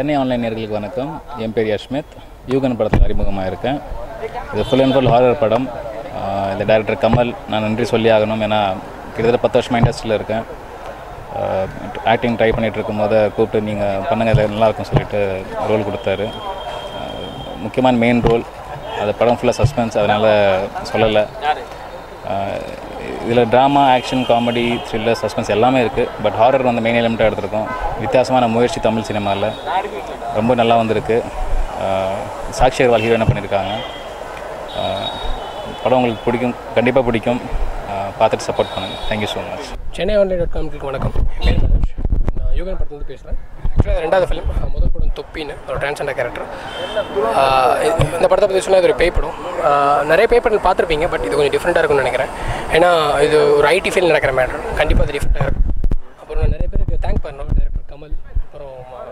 Chennai online நேர்களுக்கு வணக்கம் என் பேர் யஷ்மித் யூகன் படத்தில் அறிமுகமாக இருக்கேன் இது ஃபுல் அண்ட் ஃபுல் ஹாரர் படம் ஆஹ் இந்த டைரக்டர் கமல் நான் நன்றி சொல்லி ஆகணும் ஏன்னா கிட்டத்தட்ட பத்து வருஷமாக இண்டஸ்ட்ரியில் இருக்கேன் ஆக்டிங் ட்ரை பண்ணிகிட்டு இருக்கும்போது கூப்பிட்டு நீங்கள் பண்ணுங்க இது நல்லா இருக்கும்னு சொல்லிட்டு ரோல் கொடுத்தாரு ஆஹ் முக்கியமான மெயின் ரோல் அது படம் ஃபுல்லாக சஸ்பென்ஸ் அதனால் சொல்லலை இதில் drama action comedy thriller suspense எல்லாமே இருக்குது பட் ஹாரர் வந்து மெயின் எலிமெண்ட்டாக எடுத்திருக்கோம் வித்தியாசமான முயற்சி தமிழ் சினிமாவில் ரொம்ப நல்லா வந்திருக்கு ஆஹ் சாக்ஷி அகர்வால் ஹீரோயினாக பண்ணியிருக்காங்க ஆஹ் படம் உங்களுக்கு பிடிக்கும் கண்டிப்பாக பிடிக்கும் ஆஹ் பார்த்துட்டு சப்போர்ட் பண்ணுங்கள் thank you so much Chennai online dot காம்க்கு வணக்கம் என் பேர் மனோஜ் நான் யோகன் படத்துலேருந்து பேசுகிறேன் ஆக்சுவலாக ரெண்டாவது ஃபிலிம் முதல் படம் தொப்பின்னு ஒரு டிரான்ஸ்ஜெண்டர் கேரக்டர் இந்த படத்தை பற்றி சொன்னால் இது ஒரு பேய் படம் ஆஹ் நிறைய பேய் படங்கள் பார்த்துருப்பீங்க பட் இது கொஞ்சம் டிஃப்ரெண்ட்டாக இருக்கும்னு நினைக்கிறேன் ஏன்னா இது ஒரு ஐடி ஃபீல்ட் நடக்கிற மேட்டர் கண்டிப்பாக அது டிஃப்ரெண்ட்டாக இருக்கும் அப்புறம் நான் நிறைய பேருக்கு தேங்க் பண்ணணும் டேரக்டர் கமல் அப்புறம்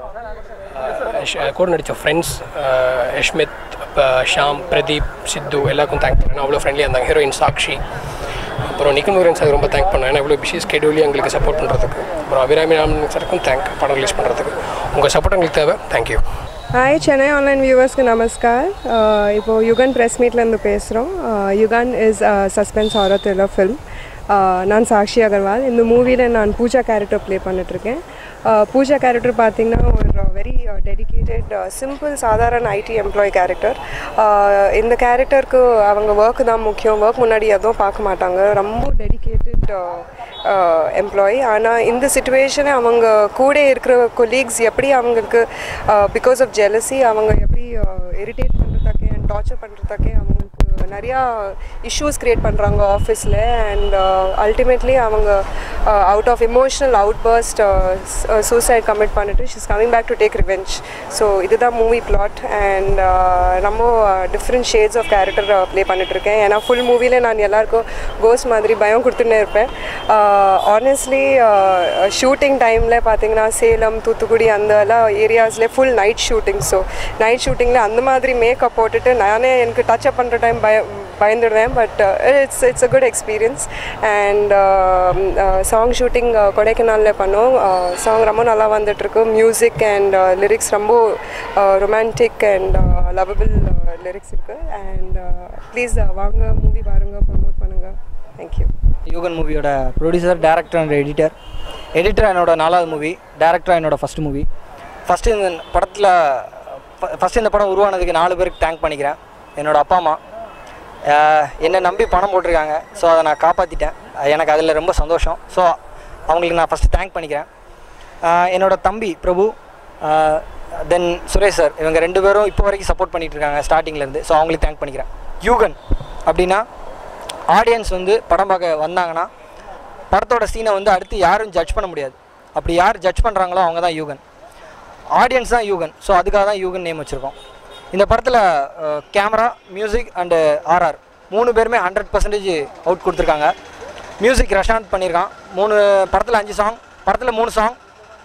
ஆஹ் ஷ- கூட நடித்த ஃப்ரெண்ட்ஸ் யஷ்மித் அப்புறம் ஷாம் பிரதீப் சித்து எல்லாருக்கும் தேங்க் பண்ணேன் அவ்வளோ ஃப்ரெண்ட்லியாக இருந்தாங்க ஹீரோயின் சாக்ஷி அப்புறம் நிக்கில் முருகன் சார் ரொம்ப தேங்க் பண்ணேன் ஏன்னா இவ்வளோ பிஸி ஸ்கெடியூலையும் எங்களுக்கு சப்போர்ட் பண்ணுறதுக்கு அப்புறம் அபிராமி ராமன் சாருக்கும் தேங்க் படம் ரிலீஸ் பண்ணுறதுக்கு உங்கள் சப்போர்ட் எங்களுக்கு தேவை தேங்க்யூ ஹாய் சென்னை ஆன்லைன் வியூவர்ஸ்க்கு நமஸ்கார் Uh, இப்போ யுகன் ப்ரெஸ் மீட்லேருந்து பேசுகிறோம் Yugan is suspense horror thriller film நான் சாக்ஷி அகர்வால் இந்த மூவியில் நான் பூஜா கேரக்டர் ப்ளே பண்ணிட்டுருக்கேன் பூஜா கேரக்டர் பார்த்தீங்கன்னா ஒரு வெரி டெடிக்கேட்டட் சிம்பிள் சாதாரண ஐடி எம்ப்ளாய் கேரக்டர் இந்த கேரக்டருக்கு அவங்க ஒர்க்கு தான் முக்கியம் ஒர்க் முன்னாடி எதுவும் பார்க்க மாட்டாங்க ரொம்ப டெடிக்கேட்டட் எம்ப்ளாயி ஆனால் இந்த சுச்சுவேஷனை அவங்க கூட இருக்கிற கொலீக்ஸ் எப்படி அவங்களுக்கு பிகாஸ் ஆஃப் ஜெலசி அவங்க எப்படி இரிட்டேட் பண்ணுறதுக்கே அண்ட் டார்ச்சர் பண்ணுறதுக்கே அவங்களுக்கு நிறையா இஷ்யூஸ் க்ரியேட் பண்ணுறாங்க ஆஃபீஸில் அண்ட் அல்டிமேட்லி அவங்க out of emotional out burst suicide commit பண்ணிட்டு she's coming back to take revenge so இதுதான் மூவி பிளாட் அண்ட் ரொம்ப different shades of character play பண்ணிட்டு இருக்கேன் ஏன்னா ஃபுல் மூவியில் நான் எல்லாருக்கும் கோஸ் மாதிரி பயம் கொடுத்துன்னே இருப்பேன் ஆனஸ்ட்லி ஷூட்டிங் டைமில் பார்த்தீங்கன்னா சேலம் தூத்துக்குடி அந்த எல்லாம் ஏரியாஸ்லேயே full night shooting so night ஷூட்டிங்கில் அந்த மாதிரி மேக்கப் போட்டுட்டு நானே எனக்கு டச் அப் பண்ணுற டைம் பய பயந்துடுவேன் but it's it's a good experience and song shooting கொடைக்கானலில் பண்ணோம் சாங் ரொம்ப நல்லா வந்துட்டுருக்கு மியூசிக் அண்ட் லிரிக்ஸ் ரொம்ப ரொமான்டிக் அண்ட் லவபிள் லிரிக்ஸ் இருக்குது அண்ட் ப்ளீஸ் வாங்க மூவி பாருங்கள் ப்ரமோட் பண்ணுங்கள் தேங்க்யூ யூகன் மூவியோட producer director and editor editor என்னோட நாலாவது மூவி டேரக்டர் என்னோட ஃபஸ்ட் மூவி ஃபஸ்ட்டு இந்த படத்தில் ஃபஸ்ட்டு இந்த படம் உருவானதுக்கு நாலு பேருக்கு தேங்க் பண்ணிக்கிறேன் என்னோட அப்பா அம்மா ஆஹ் என்னை நம்பி பணம் போட்டிருக்காங்க ஸோ அதை நான் காப்பாற்றிட்டேன் எனக்கு அதில் ரொம்ப சந்தோஷம் ஸோ அவங்களுக்கு நான் ஃபஸ்ட்டு தேங்க் பண்ணிக்கிறேன் ஆஹ் என்னோட தம்பி பிரபு தென் சுரேஷ் சார் இவங்க ரெண்டு பேரும் இப்போ வரைக்கும் சப்போர்ட் பண்ணிட்டு இருக்காங்க ஸ்டார்டிங்லேருந்து ஸோ அவங்களுக்கு தேங்க் பண்ணிக்கிறேன் யூகன் அப்படின்னா ஆடியன்ஸ் வந்து படம் பார்க்க வந்தாங்கன்னா படத்தோட சீனை வந்து அடுத்து யாரும் ஜட்ஜ் பண்ண முடியாது அப்படி யார் ஜட்ஜ் பண்ணுறாங்களோ அவங்க தான் யூகன் ஆடியன்ஸ் தான் யூகன் ஸோ அதுக்காக தான் யூகன் நேம் வச்சுருக்கோம் இந்த படத்தில் கேமரா மியூசிக் அண்டு ஆர்ஆர் மூணு பேருமே ஹண்ட்ரட் பர்சன்டேஜ் அவுட் கொடுத்துருக்காங்க மியூசிக் ரஷாந்த் பண்ணியிருக்கான் மூணு படத்தில் அஞ்சு சாங் படத்தில் மூணு சாங்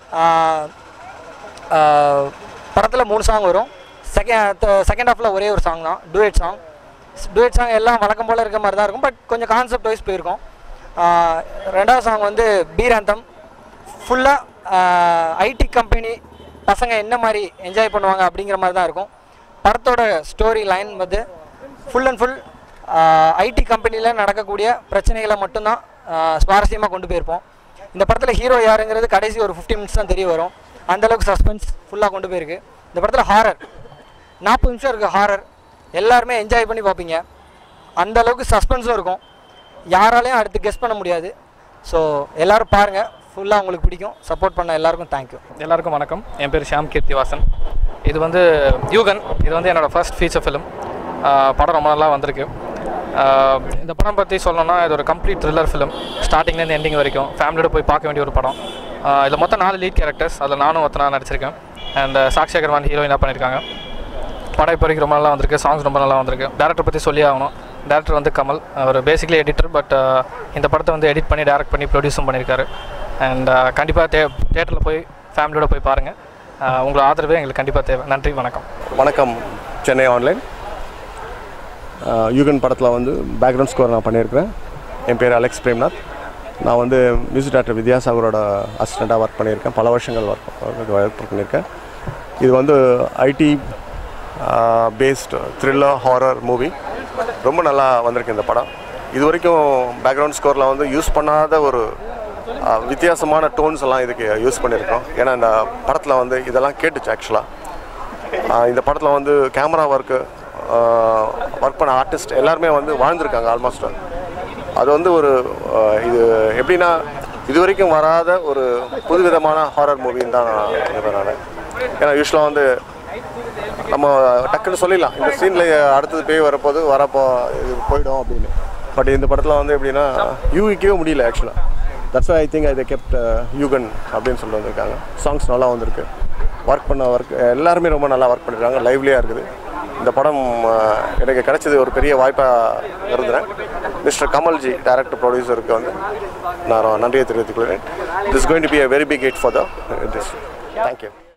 படத்தில் மூணு சாங் வரும் செகண்ட் செகண்ட் ஹாஃபில் ஒரே ஒரு சாங் தான் டூயட் சாங் டூயட் சாங் எல்லாம் வழக்கம் போல் இருக்க மாதிரி தான் இருக்கும் பட் கொஞ்சம் கான்செப்ட் வைஸ் போயிருக்கும் ஆஹ் ரெண்டாவது சாங் வந்து பீராந்தம் ஃபுல்லாக ஐடி கம்பெனி பசங்க என்ன மாதிரி என்ஜாய் பண்ணுவாங்க அப்படிங்கிற மாதிரி தான் இருக்கும் படத்தோட ஸ்டோரி லைன் வந்து ஃபுல் அண்ட் ஃபுல் ஐடி கம்பெனியில் நடக்கக்கூடிய பிரச்சனைகளை மட்டும்தான் சுவாரஸ்யமாக கொண்டு போயிருப்போம் இந்த படத்தில் ஹீரோ யாருங்கிறது கடைசி ஒரு ஃபிஃப்டி மினிட்ஸ் தான் தெரிய வரும் அந்தளவுக்கு சஸ்பென்ஸ் ஃபுல்லாக கொண்டு போயிருக்கு இந்த படத்தில் ஹாரர் நாற்பது நிமிஷம் இருக்குது ஹாரர் எல்லாருமே என்ஜாய் பண்ணி பார்ப்பீங்க அந்த அளவுக்கு சஸ்பென்ஸும் இருக்கும் யாராலையும் அடுத்து கெஸ் பண்ண முடியாது ஸோ எல்லோரும் பாருங்கள் ஃபுல்லாக உங்களுக்கு பிடிக்கும் சப்போர்ட் பண்ண எல்லாருக்கும் தேங்க்யூ எல்லாருக்கும் வணக்கம் என் பேர் ஷாம் கீர்த்திவாசன் இது வந்து யூகன் இது வந்து என்னோடய ஃபர்ஸ்ட் ஃபீச்சர் ஃபிலிம் படம் ரொம்ப நல்லா வந்திருக்கு ஆஹ் இந்த படம் பற்றி சொல்லணும்னா இது ஒரு கம்ப்ளீட் த்ரில்லர் ஃபிலிம் ஸ்டார்டிங்லேருந்து எண்டிங் வரைக்கும் ஃபேமிலியோட போய் பார்க்க வேண்டிய ஒரு படம் ஆஹ் இதில் மொத்தம் நாலு லீட் கேரக்டர்ஸ் அதில் நானும் ஒருத்தனா நடிச்சிருக்கேன் அண்ட் சாக்ஷி அகர்வான் ஹீரோயினாக பண்ணியிருக்காங்க படம் இப்போ வரைக்கும் ரொம்ப நல்லா வந்திருக்கு சாங்ஸ் ரொம்ப நல்லா வந்திருக்கு டேரக்டர் பற்றி சொல்லி ஆகணும் டேரக்டர் வந்து கமல் அவர் பேசிக்கலி எடிட்டர் பட் இந்த படத்தை வந்து எடிட் பண்ணி டேரக்ட் பண்ணி ப்ரொடியூஸும் பண்ணியிருக்காரு அண்ட் கண்டிப்பாக தே தேட்டரில் போய் ஃபேமிலியோட போய் பாருங்கள் உங்களோட ஆதரவே எங்களுக்கு கண்டிப்பாக தேவை நன்றி வணக்கம் வணக்கம் சென்னை ஆன்லைன் அஹ் யூகன் படத்தில் வந்து பேக்ரவுண்ட் ஸ்கோர் நான் பண்ணியிருக்கிறேன் என் பேர் அலெக்ஸ் பிரேம்நாத் நான் வந்து மியூசிக் டைரக்டர் வித்யாசாகரோட அசிஸ்டண்ட்டாக ஒர்க் பண்ணியிருக்கேன் பல வருஷங்கள் ஒர்க் ஒர்க் பண்ணியிருக்கேன் இது வந்து IT based thriller horror movie ரொம்ப நல்லா வந்திருக்கு இந்த படம் இது வரைக்கும் பேக்ரவுண்ட் ஸ்கோரில் வந்து யூஸ் பண்ணாத ஒரு ஆ, வித்தியாசமான டோன்ஸ் எல்லாம் இதுக்கு யூஸ் பண்ணியிருக்கோம் ஏன்னா இந்த படத்தில் வந்து இதெல்லாம் கேட்டுச்சு ஆக்சுவலாக இந்த படத்தில் வந்து கேமரா ஒர்க்கு ஒர்க் பண்ண ஆர்டிஸ்ட் எல்லாருமே வந்து வாழ்ந்திருக்காங்க ஆல்மோஸ்ட் அது வந்து ஒரு ஆ, இது எப்படின்னா இது வரைக்கும் வராத ஒரு புதுவிதமான ஹாரர் மூவின்னு தான் நான் நினைப்பேன் நான் ஏன்னா யூஸ்வலாக வந்து நம்ம டக்குன்னு சொல்லிடலாம் இந்த சீனில் அடுத்தது பேய் வரப்போது வரப்போ இது போயிடும் அப்படின்னு பட் இந்த படத்தில் வந்து எப்படின்னா யூகிக்கவே முடியல ஆக்சுவலாக தட்ஸ் ஐ திங்க் இதை கெப்ட் யூகன் அப்படின்னு சொல்லி வந்திருக்காங்க சாங்ஸ் நல்லா வந்திருக்கு ஒர்க் பண்ண ஒர்க் எல்லாருமே ரொம்ப நல்லா ஒர்க் பண்ணியிருக்காங்க லைவ்லியாக இருக்குது இந்த படம் அஹ், எனக்கு கிடைச்சது ஒரு பெரிய வாய்ப்பாக இருந்தேன் மிஸ்டர் கமல்ஜி டைரக்டர் ப்ரொடியூசருக்கு வந்து நான் நன்றியை தெரிவித்துக் கொள்கிறேன் this going to be a very big hit for the this thank you